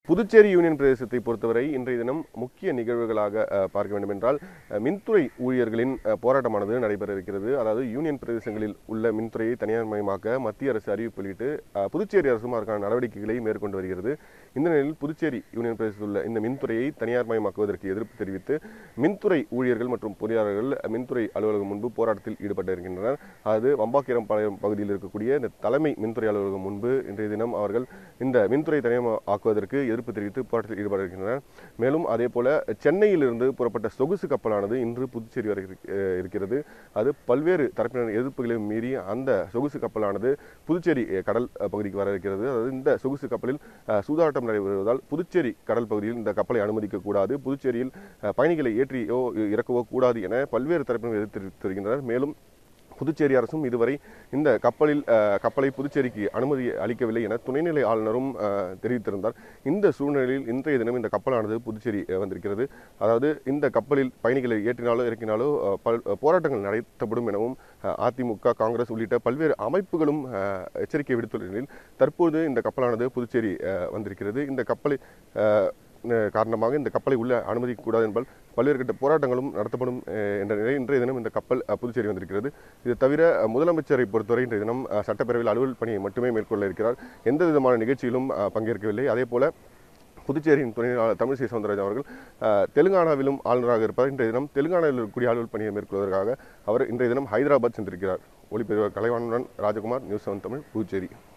Puducherry union பிரதேசத்தை பொறுத்தவரை இன்றைய தினம் முக்கிய நிகழ்வுகளாக அஹ், பார்க்க வேண்டும் என்றால் அஹ், மின்துறை ஊழியர்களின் அஹ், போராட்டமானது நடைபெற இருக்கிறது அதாவது யூனியன் பிரதேசங்களில் உள்ள மின்துறையை தனியார்மயமாக்க மத்திய அரசு அறிவிப்பு வெளியிட்டு அஹ், புதுச்சேரி அரசும் அதற்கான நடவடிக்கைகளை மேற்கொண்டு வருகிறது இந்த நிலையில் புதுச்சேரி யூனியன் பிரதேசத்தில் உள்ள இந்த மின்துறையை தனியார்மயமாக்குவதற்கு எதிர்ப்பு தெரிவித்து மின்துறை ஊழியர்கள் மற்றும் பொறியாளர்கள் மின்துறை அலுவலகம் முன்பு போராட்டத்தில் ஈடுபட்டு இருக்கின்றனர் அது வம்பாக்கீரம் பாளையம் பகுதியில் இருக்கக்கூடிய இந்த தலைமை மின்துறை அலுவலகம் முன்பு இன்றைய தினம் அவர்கள் இந்த மின்துறை தனியாக்குவதற்கு எதிர்ப்பு தெரிவித்து போராட்டத்தில் ஈடுபட இருக்கின்றனர் மேலும் அதே போல சென்னையிலிருந்து புறப்பட்ட சொகுசு கப்பலானது இன்று புதுச்சேரி வரை இருக்க- அஹ் இருக்கிறது அது பல்வேறு தரப்பினர் எதிர்ப்புகளையும் மீறி அந்த சொகுசு கப்பலானது புதுச்சேரி அஹ், கடல் அஹ், பகுதிக்கு வர இருக்கிறது அதாவது இந்த சொகுசு கப்பலில் அஹ், சூதாட்டம் நடைபெறுவதால் புதுச்சேரி கடல் பகுதியில் இந்த கப்பலை அனுமதிக்க கூடாது புதுச்சேரியில் அஹ், பயணிகளை ஏற்றியோ இறக்கவோ கூடாது என பல்வேறு தரப்பினர் எதிர்த்து தெரிவித்து வருகின்றனர் மேலும் புதுச்சேரி அரசும் இதுவரை இந்த கப்பலில் அஹ், கப்பலை புதுச்சேரிக்கு அனுமதி அளிக்கவில்லை என துணைநிலை ஆளுநரும் அஹ், தெரிவித்திருந்தார் இந்த சூழ்நிலையில் இன்றைய தினம் இந்த கப்பலானது புதுச்சேரி அஹ், வந்திருக்கிறது அதாவது இந்த கப்பலில் பயணிகளை ஏற்றினாலோ இறக்கினாலோ அஹ், பல் அஹ், போராட்டங்கள் நடத்தப்படும் எனவும் அஹ், அதிமுக காங்கிரஸ் உள்ளிட்ட பல்வேறு அமைப்புகளும் அஹ், எச்சரிக்கை விடுத்துள்ள நிலையில் தற்போது இந்த கப்பலானது புதுச்சேரி அஹ், வந்திருக்கிறது இந்த கப்பலை அஹ், அஹ், காரணமாக இந்த கப்பலை உள்ள அனுமதிக்கக்கூடாது என்பால் பல்வேறு கட்ட போராட்டங்களும் நடத்தப்படும் அஹ், என்ற நிலையில் இன்றைய தினம் இந்த கப்பல் அஹ், புதுச்சேரி வந்திருக்கிறது இது தவிர அஹ், முதலமைச்சரை பொறுத்தவரை இன்றைய தினம் அஹ், சட்டப்பேரவையில் அலுவல் பணியை மட்டுமே மேற்கொள்ள இருக்கிறார் எந்த விதமான நிகழ்ச்சியிலும் அஹ், பங்கேற்கவில்லை அதே போல புதுச்சேரியின் துணை ஆளுநர் தமிழிசை சவுந்தரராஜன் அவர்கள் அஹ், தெலுங்கானாவிலும் ஆளுநராக இருப்பார் இன்றைய தினம் தெலுங்கானாவில் இருக்கக்கூடிய அலுவல் பணியை மேற்கொள்வதற்காக அவர் இன்றைய தினம் ஹைதராபாத் சென்றிருக்கிறார் ஒளிப்பதிவர் கலைவாணன் ராஜகுமார் நியூஸ் செவன் தமிழ் புதுச்சேரி